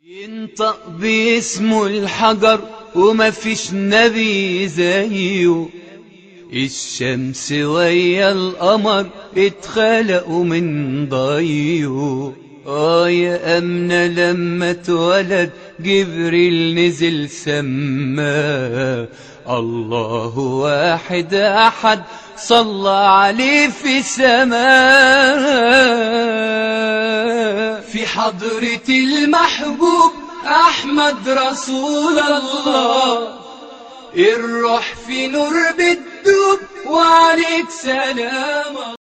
ينطق باسمه الحجر وما فيش نبي زيه الشمس ويا القمر اتخلقوا من ضيه اه يا أمنة لما اتولد جبريل نزل سما الله واحد أحد صلى عليه في سماء في حضرة المحبوب أحمد رسول الله الروح في نور بالدوب وعليك سلام